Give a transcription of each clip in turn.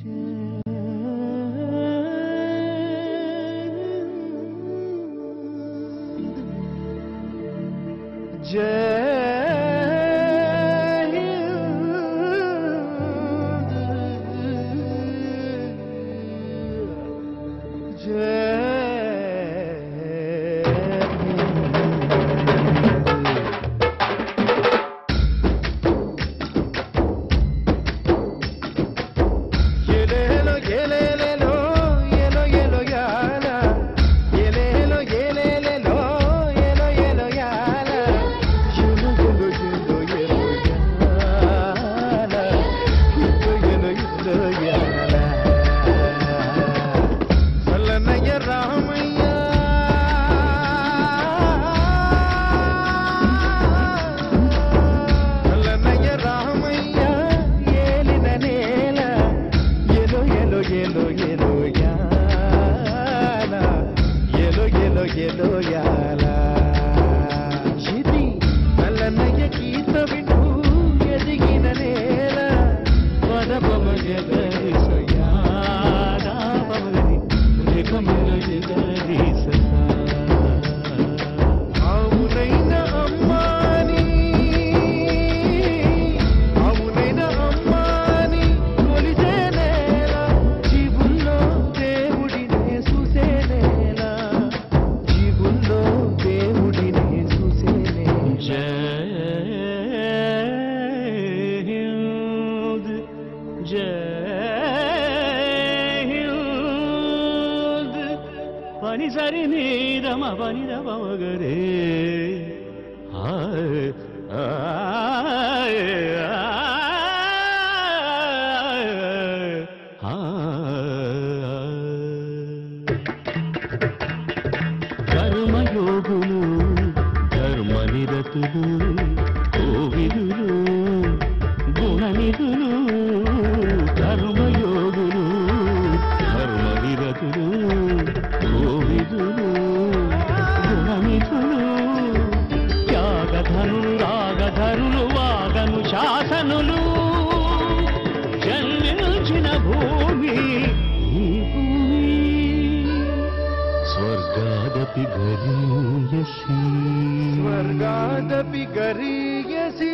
ఎలేలో ఎలేలేలో ఎలో ఎలో యాల ఎలేలో ఎలేలేలో ఎలో ఎలో యాల ఎలో ఎలో ఎలో ఎలో యాల ఎలో ఎలో ఎలో యాల సల్లనయ్య రామయ్య సల్లనయ్య రామయ్య ఏలిన నేల ఎలో ఎలో ఎలో ఎలో యాల ఎలో ఎలో ఎలో యాల ఇది నల్లనయ్య గీత వింటూ ఎదిగిన నేల పదపమ జగరి సయాదా పమగరి రేఖమిల జగరి అవునైన అమ్మాని అవునైన అమ్మాని కొలిసేనేలా జీవుల్లో దేవుడినే చూసేనేలా జీవుల్లో దేవుడినే చూసేనేలా పని సరి నీరమ పని రమగరే కర్మయోగులు ధర్మనిరతులు కోవిదులు గుణనిధులు కర్మయోగులు ధర్మనిరతులు కోవిదులు గుణనిధులు త్యాగధను రాగధరులు వాగను శాసనులు జన్మించిన భూమి ఈ భూమి స్వర్గాదపి గరీయసి స్వర్గాదపి గరీయసి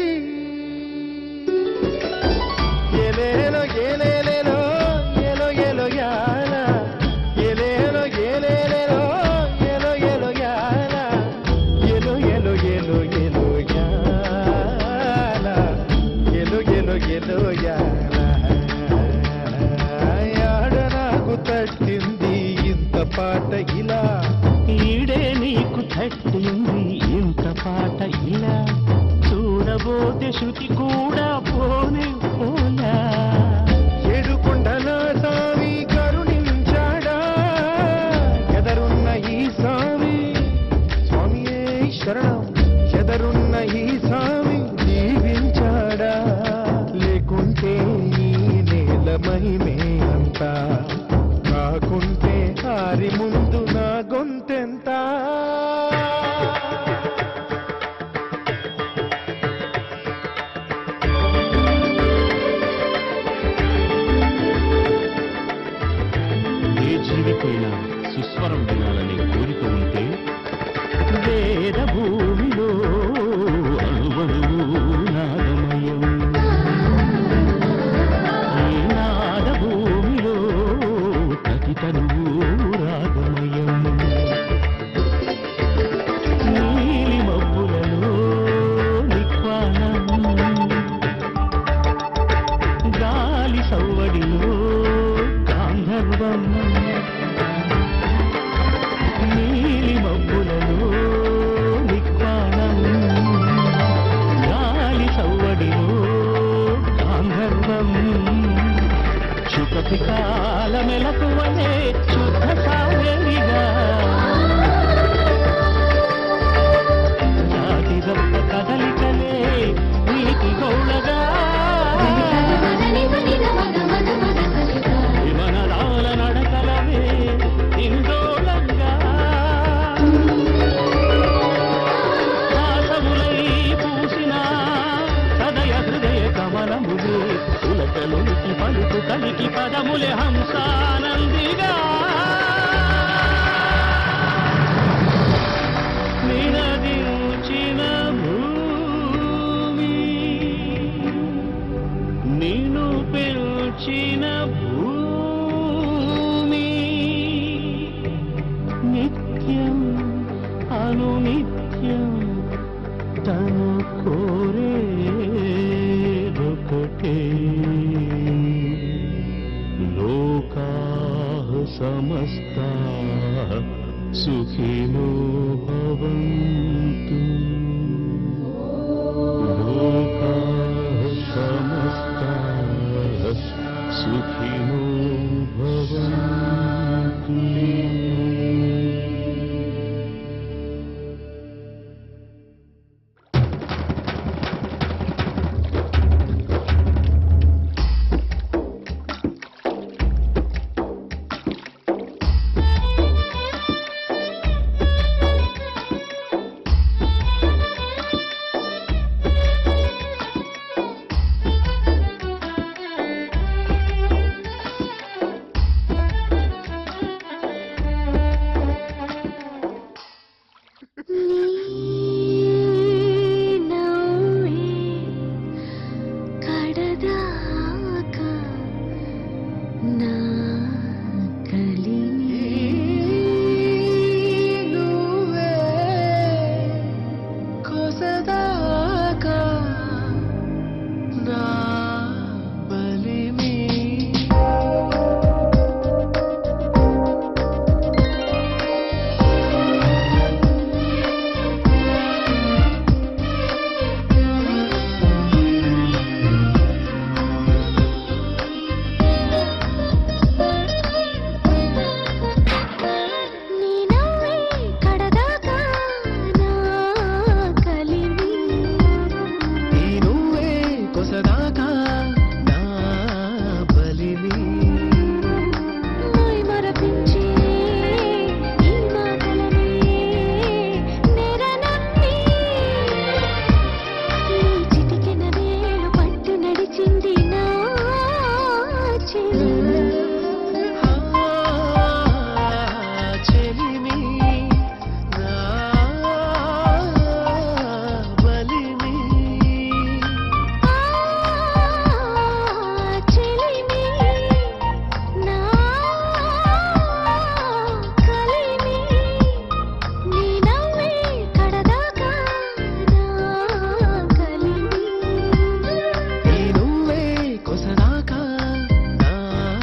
ఎలేలో ఎలేలేలో ఎలో ఎలో యాల ఎలేలో ఎలేలేలో ఎలో ఎలో యాల ఎలో ఎలో ఎలో ఎలో యాల ఎలో ఎలో ఎలో యాల యాడ నాకు తట్టింది ఇంత పాట ఇలా ఈడే నీకు తట్టింది ఇంత పాట ఇలా చూడబోతే శృతి కూడా పోనే పోలా ఏడుకొండల స్వామి కరుణించాడా ఎదరున్న ఈ స్వామి స్వామియే శరణం ఎదరున్న ఈ స్వామి దీవించాడా లేకుంటే ఈ నేల మహిమే అంతా కాకుంటే హారి ముందు నా గొంతెంత ఏ జీవికైనా సుస్వరం వినాలనే కోరిక ఉంటే వేద భూమిలో అణువణువు నాదమయం ఈ నాద భూమిలో ప్రతి తనువు రాగమయం నీలి మబ్బులలో నిక్వాణం గాలి సవ్వడిలో గాంధర్వం నీలి మబ్బులలో నిక్వాణం గాలి సవ్వడిలో గాంధర్వం శుకపికాల మెలకువనే శుద్ధ సావేరిగా జాతి రప్ప కదలికలే నీటి గౌళగా విమనరాల నడకలవే ఇందోళంగా దాసములై పూసిన సదయ హృదయ కమలములే ఉలకలునికి పలుకు కల పలికి పదములే హంసానందిగా నినదించిన భూమి నిన్ను పెంచిన భూమి నిత్యం అనునిత్యం తను కోరేదొకటే లోకా సమస్తా సుఖినో భవంతు లోకా సమస్తా సుఖినో భవంతు కడదాకా నా కలిమి నువ్వే కొసదాకా నా బలిమి నీ నవ్వే కడదాకా నా కలిమి ఈ నువ్వే కొసదాకా నా బలిమి మై మరపించే ఈ మాటలనే నెరనమ్మి ఈ చిటికెన వేలు పట్టు నడిచింది నా చెలి చెలిమి నా బలిమి చెలిమి నా కలిమి నీ నవ్వే కడదాకా నా కలిమి ఈ నువ్వే కొసదాకా నా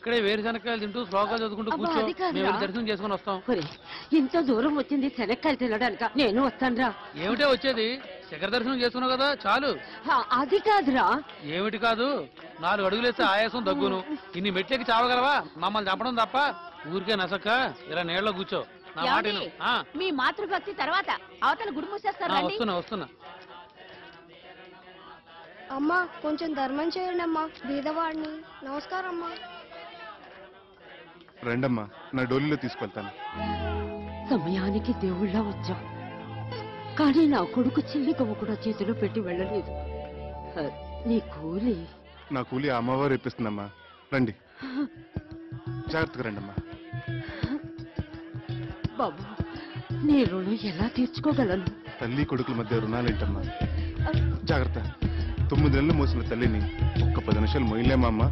ఇక్కడే వేరుశనక్కాయలు తింటూ శ్లోకాలు చదువుకుంటూ అబ్బా, కూర్చో అది కాదురా. మేము వెళ్ళి దర్శనం చేసుకుని వస్తాం ఒరే, ఇంత దూరం వచ్చింది శనక్కాయలు తినడానిక నేను వస్తానురా ఏమిటే వచ్చేది శిఖర దర్శనం చేసుకున్నావు కదా చాలు హా, అది కాదురా ఏమిటి కాదు నాలుగు అడుగులేస్తే ఆయాసం దగ్గును ఇన్ని మెట్లకి చావగలవా మమ్మల్ని చంపడం తప్ప ఊరికే నసక్క ఇలా నీళ్ళలో కూర్చో నా మాట విను. ఏమండి? ఆ, మీ మాతృభక్తి తర్వాత అవతల గుడి మూసేస్తారు ఆ, రండి వస్తున్నా వస్తున్నా అమ్మా కొంచెం ధర్మం చేయండి అమ్మా బీదవాడిని నమస్కారం అమ్మా రండమ్మా నా డోలీలో తీసుకెళ్తాను సమయానికి దేవుళ్ళ వచ్చాం కానీ నా కొడుకు చిల్లి కవ్వ కూడా చేతిలో పెట్టి వెళ్ళలేదు ఆ, నీ కూలి నా కూలి ఆ అమ్మవారు ఇప్పిస్తుందమ్మా రండి జాగ్రత్తగా రండమ్మా బాబు నీ రుణం ఎలా తీర్చుకోగలను తల్లి కొడుకుల మధ్య రుణాలేంటమ్మా జాగ్రత్త తొమ్మిది నెలలు మోసిన తల్లిని ఒక్క పది నిమిషాలు మొయ్యలేమా అమ్మా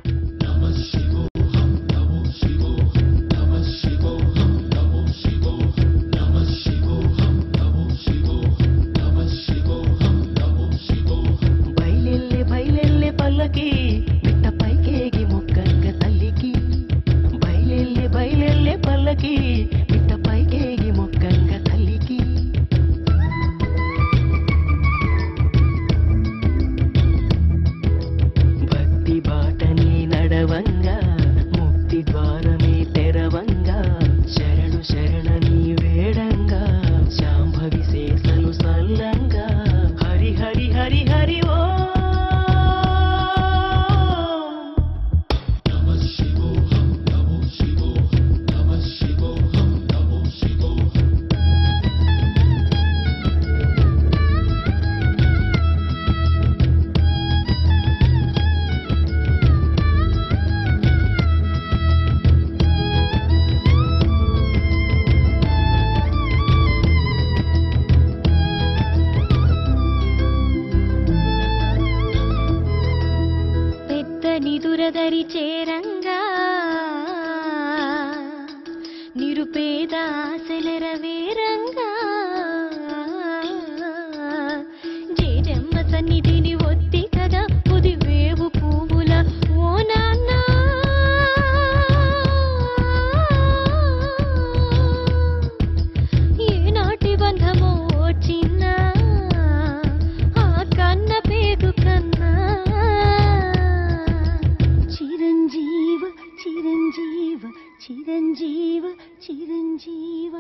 బయలెల్లె బయలెల్లె పల్లకి మిట్ట పైకేగి మొక్కంగ తల్లికి బయలెల్లె బయలెల్లె పల్లకి మిట్ట పైకేగి మొక్కంగ తల్లికి భక్తి బాటని నడవంగా ముక్తి ద్వారమే తెరవంగా శరణు శరణని వేడంగా శాంభవి శేషలు సల్లంగా హరి హరి హరి హరి ఓ పెద్ద నిదురదరి చేరంగా నిరుపేద ఆశలర వేరంగా జేజమ్మ సన్నిధిని ఒత్తి కదా పుది వేవు పువ్వుల ఓ నాన్న ఏనాటి బంధమో చిన్న ఆ కన్న పేగు కన్నా చిరంజీవ చిరంజీవ చిరంజీవ చిరంజీవ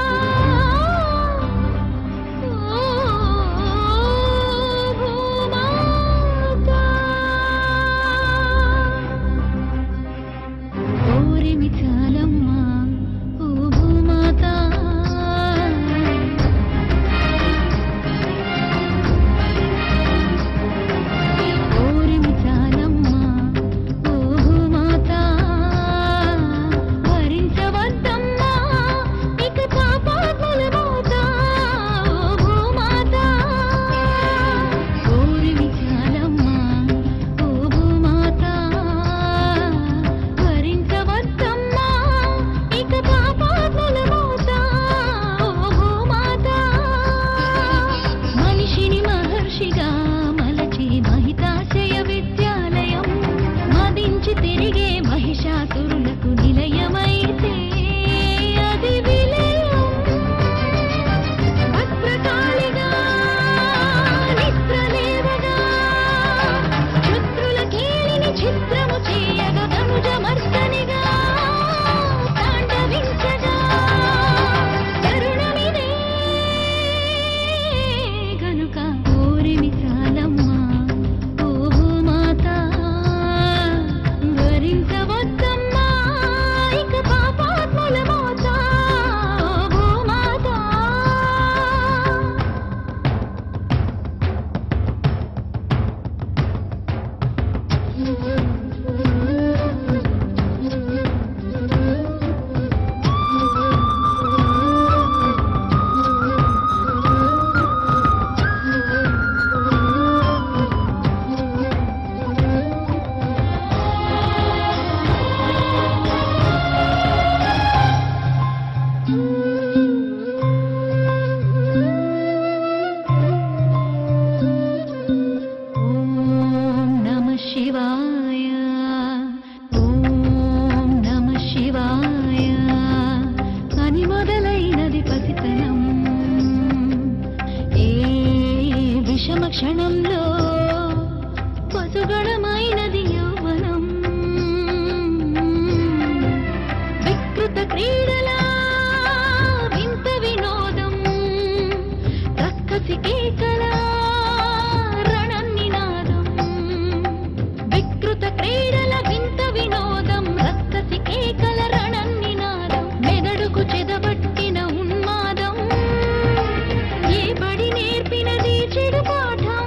భూమాత ప్రథమ క్షణంలో పసుగడమైనది యౌవనం వికృత క్రీడలా వింత వినోదం రక్కసి కేకలా రణనినాదం వికృత క్రీడల వింత వినోదం రక్కసి కేకల రణనినాదం మెదడుకు చెదబట్టిన ఉన్మాదం ఏ బడి నేర్పినది చెడు పాఠం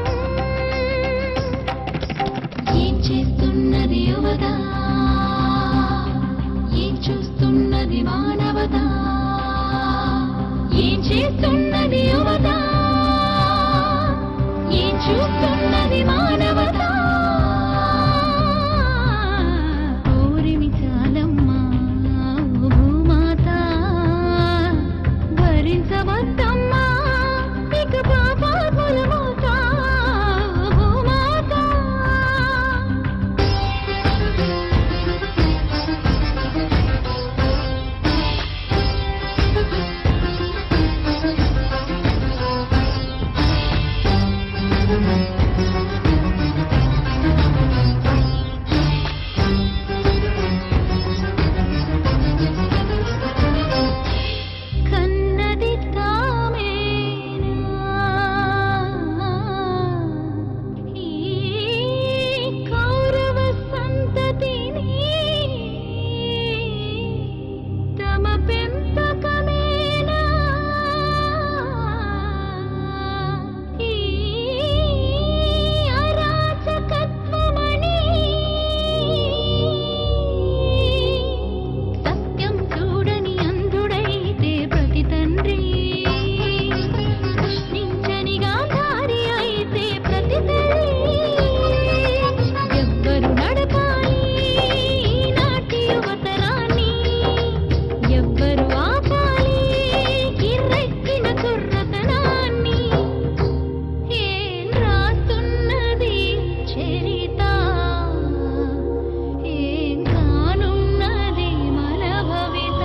ఏం చేస్తున్నది యువత ఏం చూస్తున్నది మానవత ఏం చేస్తున్నది యువత ఏం చూస్తున్నది మానవత ఊరిమి చాలమ్మా ఓ భూమాత భరించవద్దమ్మా ఇక పాపాల మోత భూమాత కన్నది తామేనా ఈ కౌరవ సంతతిని తమ పెంపకమేనా ఈ అరాచకత్వమని సత్యం చూడని అంధుడైతే ప్రతి తండ్రి ప్రశ్నించనిగా దారి అయితే ప్రతి తల్లి ఎవ్వరు నడపాలి నాటి యువతరాన్ని ఎవ్వరు ఆపాలి కిర్రెక్కిన కుర్రతనాన్ని ఏం రాస్తున్నది చరిత ఏం కానున్నది మన భవిత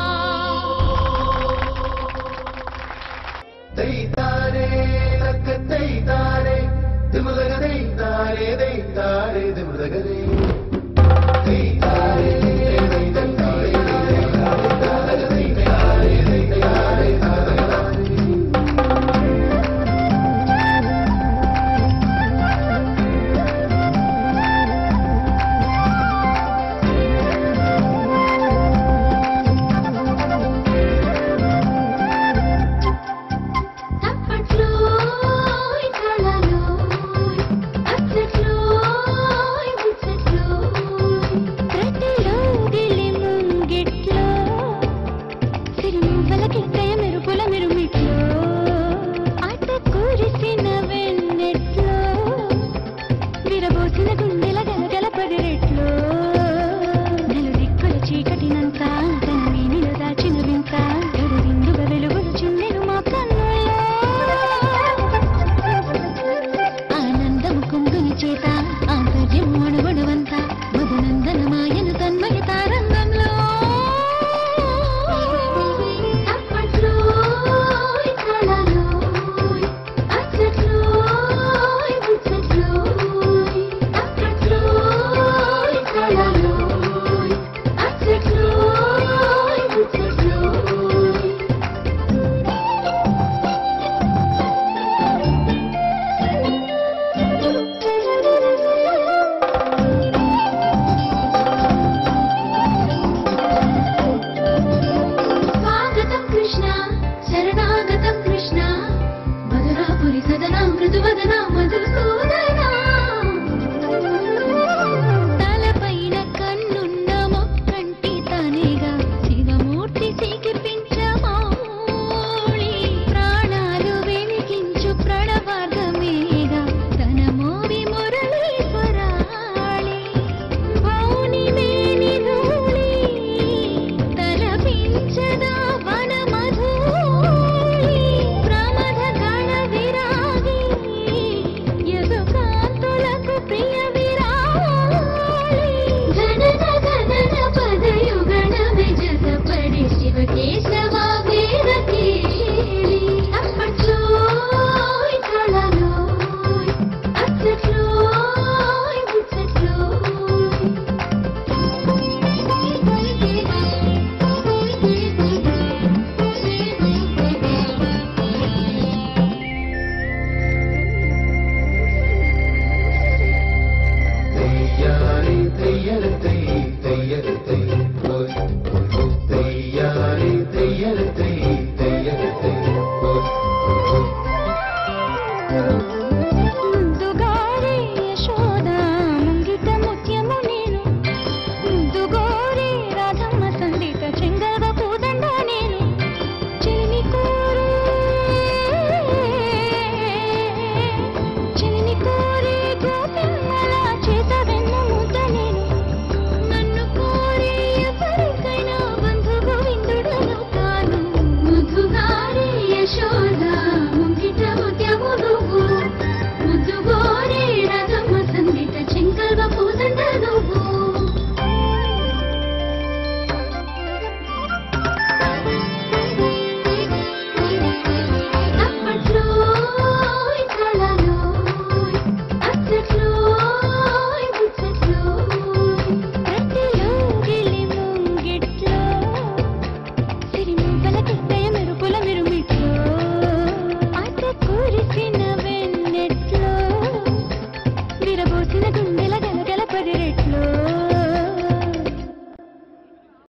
తప్పట్లో కళలో అచ్చట్లో ముచ్చట్లో ప్రతిలో గిలి ముంగిట్లో సిరిమువ్వల కిక్కయ మెరుపుల మెరుమిట్లో అట కురిసిన వెన్నెట్లో విరబోసిన గుండెల గలగల పదిరెట్లో నలు దిక్కుల చీకటినంత తన వీణిలో దాచిన వింత గడు విందుగా వెలుగులు చుండెను మా కన్నుల్లో ఆనందము కుంగుని చేత ఆంతర్యం అణువణువంత మధునందనమాయను తన్మయ తారంగంలో అప్పట్లో కళలో అచ్చట్లో ముచ్చట్లో అప్పట్లో కళలో అచ్చట్లో ముచ్చట్లో స్వాగతం కృష్ణ శరణాగతం కృష్ణ మధురాపురి సదనా మృదువదనా మధుర